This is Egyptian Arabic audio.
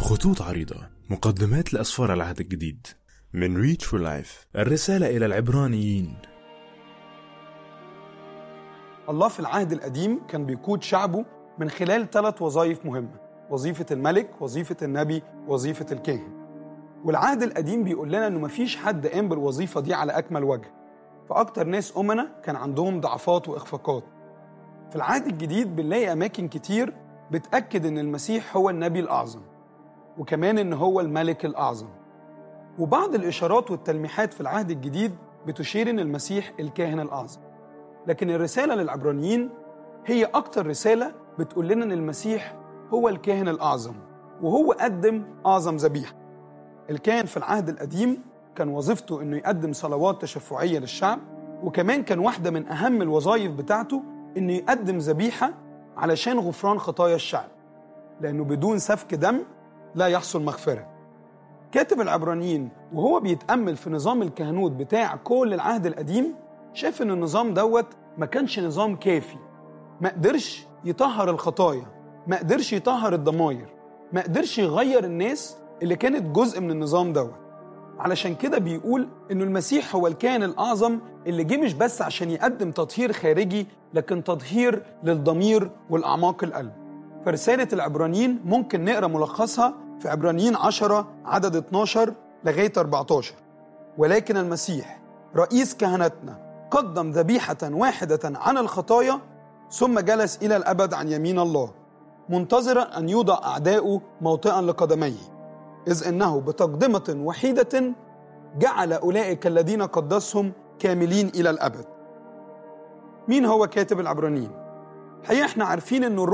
خطوط عريضة مقدمات لأسفار العهد الجديد من ريتش فور لايف الرسالة إلى العبرانيين الله في العهد القديم كان بيقود شعبه من خلال ثلاث وظائف مهمة وظيفة الملك وظيفة النبي وظيفة الكاهن والعهد القديم بيقول لنا انه مفيش حد قام بالوظيفة دي على أكمل وجه فأكتر ناس أمنا كان عندهم ضعفات وإخفاقات في العهد الجديد بنلاقي أماكن كتير بتأكد إن المسيح هو النبي الأعظم وكمان إن هو الملك الأعظم وبعض الإشارات والتلميحات في العهد الجديد بتشير إن المسيح الكاهن الأعظم لكن الرسالة للعبرانيين هي أكتر رسالة بتقول لنا إن المسيح هو الكاهن الأعظم وهو قدم أعظم ذبيحة الكاهن في العهد القديم كان وظيفته إنه يقدم صلوات تشفعية للشعب وكمان كان واحدة من أهم الوظائف بتاعته إنه يقدم ذبيحة علشان غفران خطايا الشعب لأنه بدون سفك دم لا يحصل مغفرة كاتب العبرانيين وهو بيتأمل في نظام الكهنوت بتاع كل العهد القديم شاف إن النظام دوت ما كانش نظام كافي ما قدرش يطهر الخطايا ما قدرش يطهر الضماير ما قدرش يغير الناس اللي كانت جزء من النظام دوت علشان كده بيقول انه المسيح هو الكائن الاعظم اللي جه مش بس عشان يقدم تطهير خارجي لكن تطهير للضمير والاعماق القلب فرساله العبرانيين ممكن نقرا ملخصها في عبرانيين 10 عدد 12 لغايه 14 ولكن المسيح رئيس كهنتنا قدم ذبيحه واحده عن الخطايا ثم جلس الى الابد عن يمين الله منتظرا ان يوضع اعداؤه موطئا لقدميه إذ إنه بتقدمة وحيدة جعل أولئك الذين قدسهم كاملين إلى الأبد مين هو كاتب العبرانيين؟ الحقيقة احنا عارفين أن